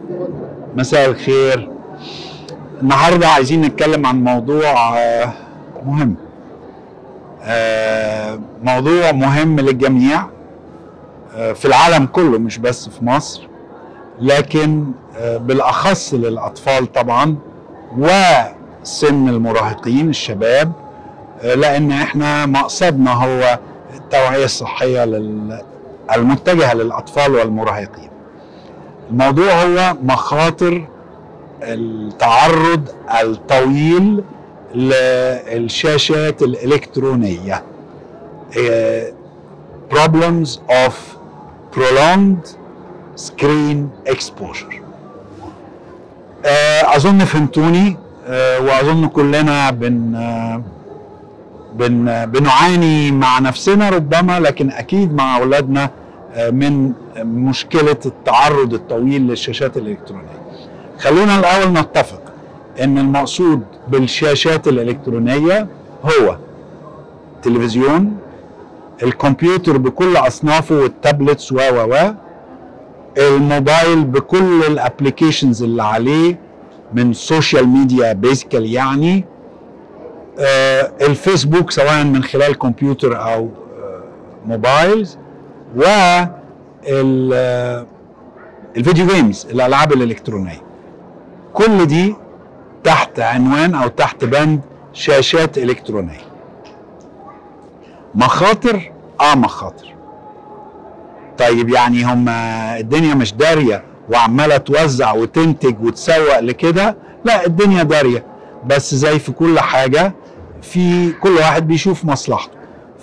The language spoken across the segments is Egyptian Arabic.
مساء الخير النهارده عايزين نتكلم عن موضوع آه، مهم آه، موضوع مهم للجميع آه، في العالم كله مش بس في مصر لكن آه، بالاخص للاطفال طبعا وسن المراهقين الشباب آه، لان احنا مقصدنا هو التوعيه الصحيه لل- المتجهه للاطفال والمراهقين الموضوع هو مخاطر التعرض الطويل للشاشات الإلكترونية eh, problems of prolonged screen exposure آه، أظن فهمتوني آه، وأظن كلنا بن آه، بن بنعاني مع نفسنا ربما لكن أكيد مع أولادنا آه، من مشكلة التعرض الطويل للشاشات الإلكترونية خلونا الأول نتفق ان المقصود بالشاشات الالكترونيه هو تلفزيون الكمبيوتر بكل اصنافه والتابلتس و و و الموبايل بكل الابلكيشنز اللي عليه من سوشيال ميديا بيسكال يعني آه الفيسبوك سواء من خلال كمبيوتر او آه موبايلز و ال- آه، الفيديو جيمز الالعاب الالكترونيه كل دي تحت عنوان او تحت بند شاشات الكترونيه مخاطر اه مخاطر طيب يعني هم الدنيا مش داريه وعماله توزع وتنتج وتسوق لكده لا الدنيا داريه بس زي في كل حاجه في كل واحد بيشوف مصلحته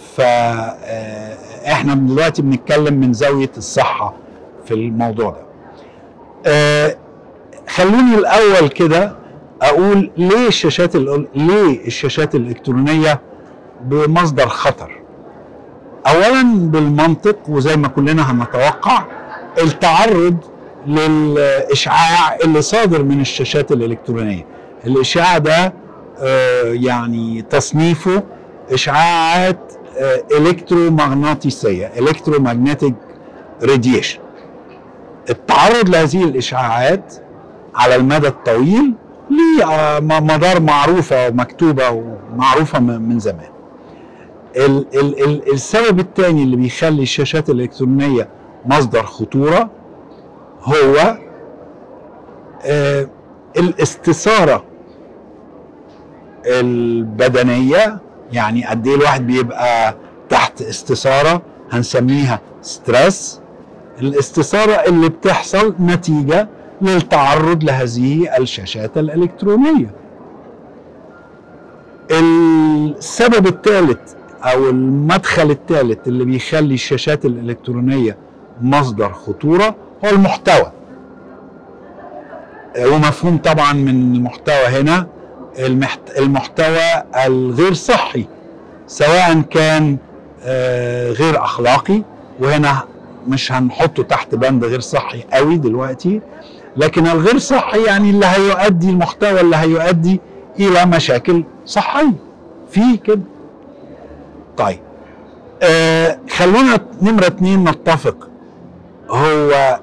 فاحنا دلوقتي بنتكلم من زاويه الصحه في الموضوع ده آه، خلوني الاول كده اقول ليه الشاشات ال- ليه الشاشات الالكترونيه بمصدر خطر اولا بالمنطق وزي ما كلنا هنتوقع التعرض للاشعاع اللي صادر من الشاشات الالكترونيه الاشعاع ده آه، يعني تصنيفه اشعاعات آه، الكترومغناطيسيه الكترومagnetic راديشن التعرض لهذه الاشعاعات على المدى الطويل ليه آه، م- مدار معروفه ومكتوبه ومعروفه م- من زمان. ال ال ال السبب الثاني اللي بيخلي الشاشات الالكترونيه مصدر خطوره هو آه الاستثاره البدنيه يعني قد ايه الواحد بيبقى تحت استثاره هنسميها ستريس الاستثارة اللي بتحصل نتيجة للتعرض لهذه الشاشات الإلكترونية السبب الثالث أو المدخل الثالث اللي بيخلي الشاشات الإلكترونية مصدر خطورة هو المحتوى ومفهوم طبعا من المحتوى هنا المحت- المحتوى الغير صحي سواء كان آه، غير اخلاقي وهنا مش هنحطه تحت بند غير صحي قوي دلوقتي لكن الغير صحي يعني اللي هيؤدي المحتوى اللي هيؤدي الى مشاكل صحيه في كده طيب آه خلونا نمرة اتنين نتفق هو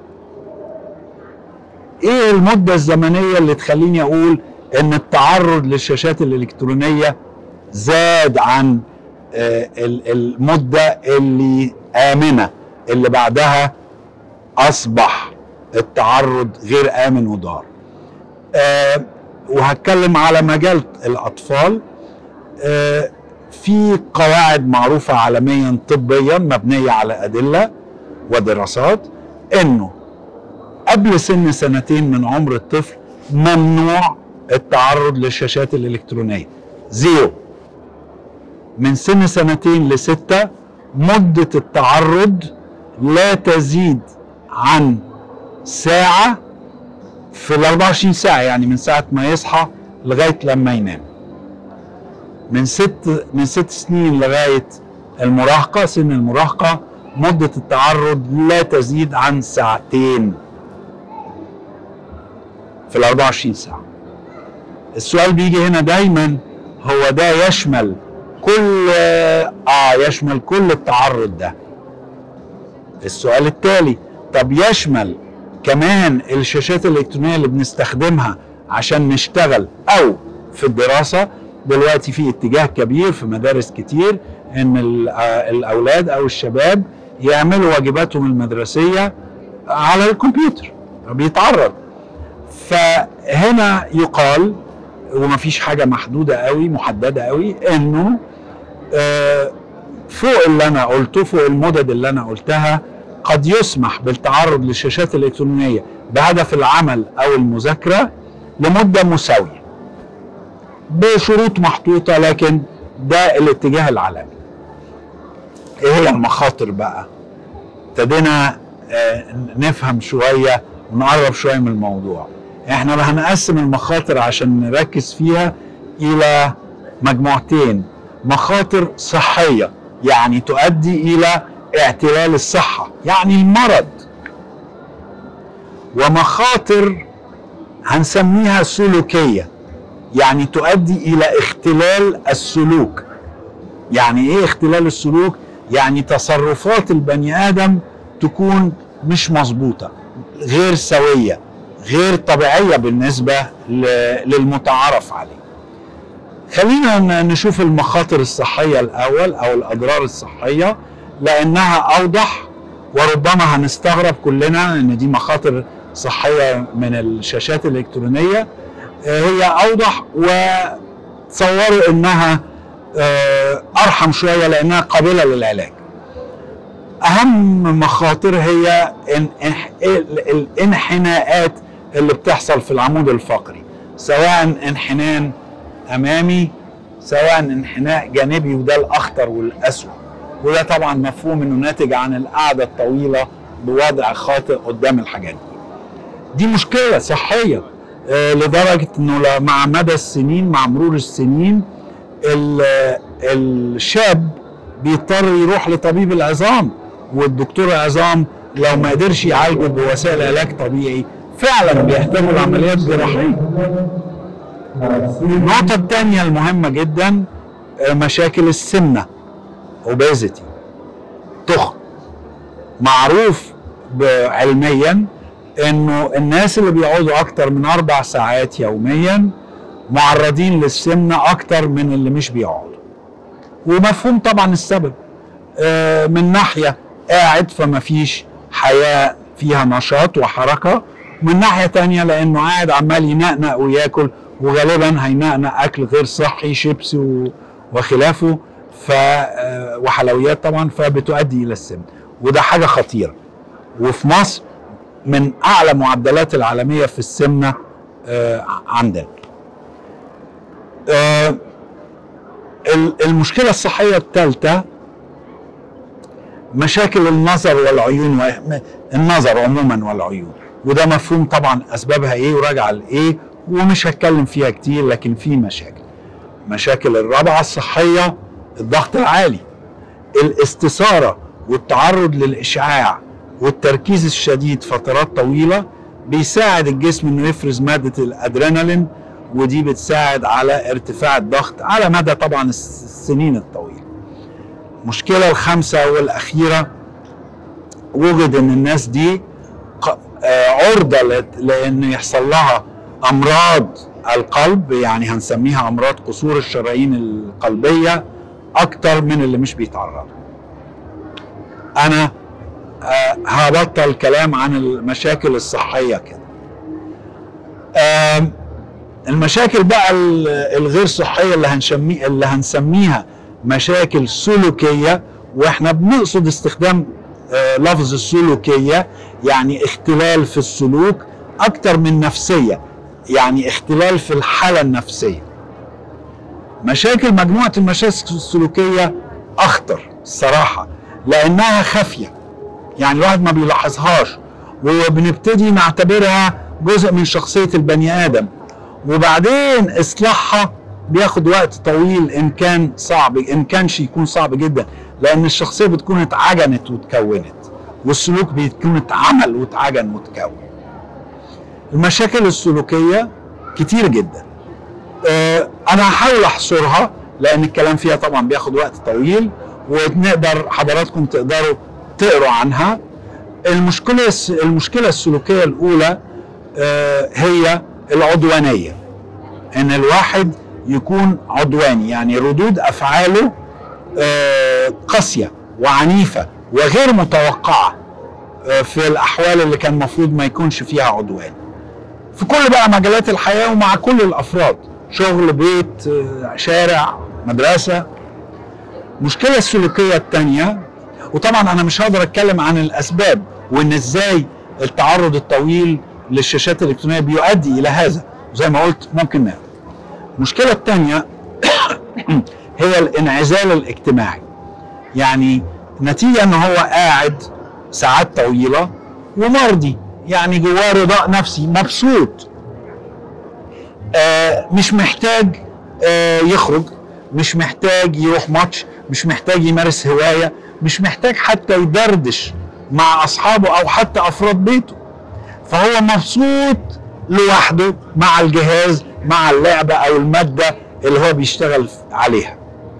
ايه المدة الزمنية اللي تخليني اقول ان التعرض للشاشات الالكترونية زاد عن آه، ال- المدة اللي آمنة اللي بعدها أصبح التعرض غير آمن وضار آه، وهتكلم على مجال الأطفال آه، في قواعد معروفة عالميا طبيا مبنية على أدلة ودراسات إنه قبل سن سنتين من عمر الطفل ممنوع التعرض للشاشات الإلكترونية زيرو من سن سنتين لستة مدة التعرض لا تزيد عن ساعة في ال 24 ساعة يعني من ساعة ما يصحى لغاية لما ينام من ست من ست سنين لغاية المراهقة سن المراهقة مدة التعرض لا تزيد عن ساعتين في ال 24 ساعة السؤال بيجي هنا دايما هو ده يشمل كل اه يشمل كل التعرض ده السؤال التالي طب يشمل كمان الشاشات الالكترونيه اللي بنستخدمها عشان نشتغل او في الدراسه دلوقتي في اتجاه كبير في مدارس كتير ان ال- آه الاولاد او الشباب يعملوا واجباتهم المدرسيه على الكمبيوتر بيتعرض فهنا يقال ومفيش حاجه محدوده قوي محدده قوي انه آه، فوق اللي انا قلته فوق المدد اللي انا قلتها قد يسمح بالتعرض للشاشات الالكترونيه بهدف العمل او المذاكره لمده مساويه بشروط محطوطه لكن ده الاتجاه العالمي ايه هي المخاطر بقى ابتدينا آه، نفهم شويه ونقرب شويه من الموضوع احنا هنقسم المخاطر عشان نركز فيها الى مجموعتين مخاطر صحيه يعني تؤدي الى اعتلال الصحه يعني المرض ومخاطر هنسميها سلوكيه يعني تؤدي الى اختلال السلوك يعني ايه اختلال السلوك يعني تصرفات البني ادم تكون مش مظبوطه غير سويه غير طبيعيه بالنسبه ل- للمتعارف عليه خلينا ن- نشوف المخاطر الصحيه الاول او الاضرار الصحيه لانها اوضح وربما هنستغرب كلنا ان دي مخاطر صحيه من الشاشات الالكترونيه آه، هي اوضح وتصوروا انها آه، ارحم شويه لانها قابله للعلاج اهم مخاطر هي إن- إنح- ال- الانحناءات اللي بتحصل في العمود الفقري سواء انحنان امامي سواء انحناء جانبي وده الاخطر والاسوأ وده طبعا مفهوم انه ناتج عن القعده الطويله بوضع خاطئ قدام الحاجات دي دي مشكله صحيه آه، لدرجه انه ل- مع مدى السنين مع مرور السنين ال- الشاب بيضطر يروح لطبيب العظام والدكتور العظام لو ما قدرش يعالجه بوسائل علاج طبيعي فعلا بيحتاجوا لعمليات جراحيه النقطة الثانية المهمة جدا آه، مشاكل السمنة obesity تخن معروف ب- علميا انه الناس اللي بيقعدوا اكتر من اربع ساعات يوميا معرضين للسمنة اكتر من اللي مش بيقعدوا ومفهوم طبعا السبب آه، من ناحية قاعد فما فيش حياة فيها نشاط وحركة من ناحية تانية لأنه قاعد عمال ينقنق وياكل وغالبا هينقنق أكل غير صحي شيبسي و- وخلافه ف آه، وحلويات طبعا فبتؤدي إلى السمنة وده حاجة خطيرة وفي مصر من أعلى معدلات العالمية في السمنة آه، عندنا آه، ال- المشكلة الصحية الثالثة مشاكل النظر والعيون و- النظر عموما والعيون وده مفهوم طبعا اسبابها ايه وراجعه لايه ومش هتكلم فيها كتير لكن في مشاكل مشاكل الرابعه الصحيه الضغط العالي الاستثاره والتعرض للاشعاع والتركيز الشديد فترات طويله بيساعد الجسم انه يفرز ماده الادرينالين ودي بتساعد على ارتفاع الضغط على مدى طبعا الس- السنين الطويله المشكله الخامسه والاخيره وجد ان الناس دي ق- آه، عرضه لت- لان يحصل لها امراض القلب يعني هنسميها امراض قصور الشرايين القلبيه اكتر من اللي مش بيتعرضوا انا آه، هبطل كلام عن المشاكل الصحيه كده آم، المشاكل بقى ال- الغير صحيه اللي هنسمي اللي هنسميها مشاكل سلوكيه واحنا بنقصد استخدام آه، لفظ السلوكيه يعني اختلال في السلوك اكتر من نفسيه يعني اختلال في الحاله النفسيه مشاكل مجموعه المشاكل السلوكيه اخطر الصراحه لانها خافيه يعني الواحد ما بيلاحظهاش وبنبتدي نعتبرها جزء من شخصيه البني ادم وبعدين اصلاحها بياخد وقت طويل ان كان صعب ان كانش يكون صعب جدا لان الشخصيه بتكون اتعجنت واتكونت والسلوك بيكون اتعمل واتعجن واتكون المشاكل السلوكيه كتير جدا آه، انا هحاول احصرها لان الكلام فيها طبعا بياخد وقت طويل ونقدر حضراتكم تقدروا تقروا عنها المشكله المشكله السلوكيه الاولى آه، هي العدوانيه ان الواحد يكون عدواني يعني ردود افعاله آه، قاسيه وعنيفه وغير متوقعه آه، في الاحوال اللي كان المفروض ما يكونش فيها عدوان في كل بقى مجالات الحياه ومع كل الافراد شغل بيت آه، شارع مدرسه المشكله السلوكيه الثانيه وطبعا انا مش هقدر اتكلم عن الاسباب وان ازاي التعرض الطويل للشاشات الالكترونيه بيؤدي الى هذا زي ما قلت ممكن نعرف المشكله الثانيه هي الانعزال الاجتماعي يعني نتيجه ان هو قاعد ساعات طويله ومرضي يعني جواه رضاء نفسي مبسوط آه مش محتاج آه يخرج مش محتاج يروح ماتش مش محتاج يمارس هوايه مش محتاج حتى يدردش مع اصحابه او حتى افراد بيته فهو مبسوط لوحده مع الجهاز مع اللعبه او الماده اللي هو بيشتغل عليها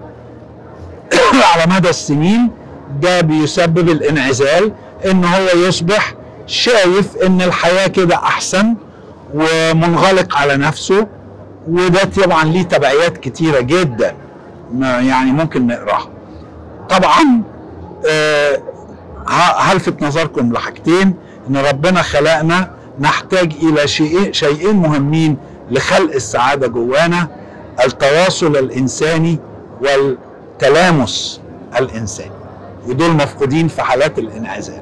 على مدى السنين ده بيسبب الانعزال ان هو يصبح شايف ان الحياه كده احسن ومنغلق على نفسه وده طبعا ليه تبعيات كتيره جدا ما يعني ممكن نقراها طبعا آه هلفت نظركم لحاجتين ان ربنا خلقنا نحتاج الى شيء شيئين مهمين لخلق السعاده جوانا التواصل الانساني والتلامس الانساني ودول مفقودين في حالات الانعزال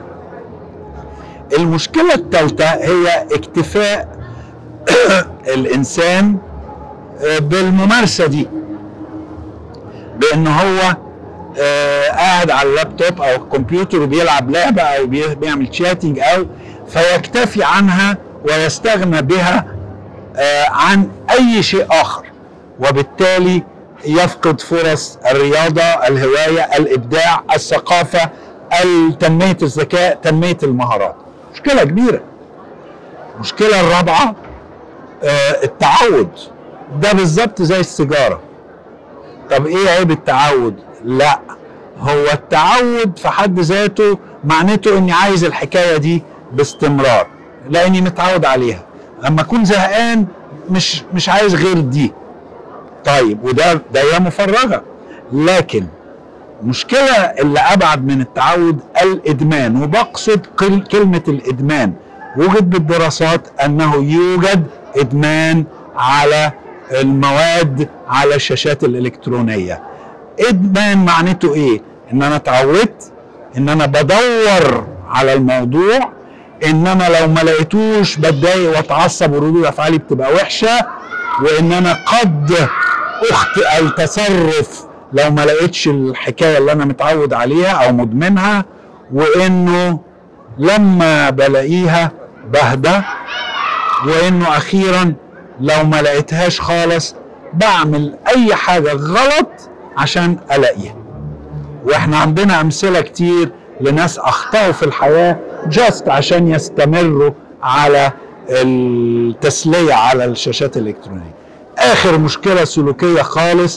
المشكله الثالثه هي اكتفاء الانسان بالممارسه دي بان هو آه قاعد على اللابتوب او الكمبيوتر وبيلعب لعبه او بيعمل شاتنج او فيكتفي عنها ويستغنى بها آه عن اي شيء اخر وبالتالي يفقد فرص الرياضه الهوايه الابداع الثقافه تنميه الذكاء تنميه المهارات مشكله كبيره المشكله الرابعه آه التعود ده بالظبط زي السيجاره طب ايه عيب التعود لا هو التعود في حد ذاته معناته اني عايز الحكايه دي باستمرار لاني متعود عليها لما اكون زهقان مش مش عايز غير دي طيب وده دايره مفرغه لكن المشكله اللي ابعد من التعود الادمان وبقصد كلمه الادمان وجد بالدراسات انه يوجد ادمان على المواد على الشاشات الالكترونيه ادمان معناته ايه ان انا اتعودت ان انا بدور على الموضوع ان انا لو ما لقيتوش بتضايق واتعصب وردود افعالي بتبقى وحشه وان انا قد اخطئ التصرف لو ما لقيتش الحكايه اللي انا متعود عليها او مدمنها وانه لما بلاقيها بهدى وانه اخيرا لو ما لقيتهاش خالص بعمل اي حاجه غلط عشان الاقيها واحنا عندنا امثله كتير لناس اخطاوا في الحياه جاست عشان يستمروا على التسليه على الشاشات الالكترونيه اخر مشكله سلوكيه خالص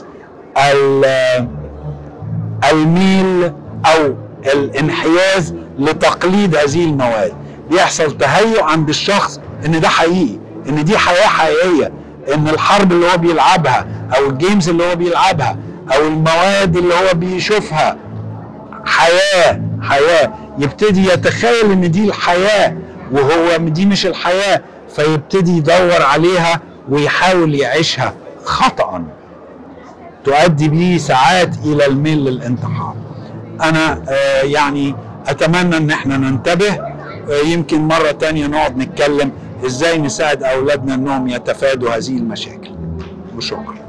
الميل او الانحياز لتقليد هذه المواد بيحصل تهيؤ عند الشخص ان ده حقيقي ان دي حياه حقيقيه ان الحرب اللي هو بيلعبها او الجيمز اللي هو بيلعبها او المواد اللي هو بيشوفها حياه حياه يبتدي يتخيل ان دي الحياه وهو دي مش الحياه فيبتدي يدور عليها ويحاول يعيشها خطأ تؤدي به ساعات الى الميل للانتحار انا آه يعني اتمنى ان احنا ننتبه آه يمكن مرة تانية نقعد نتكلم ازاي نساعد اولادنا انهم يتفادوا هذه المشاكل وشكرا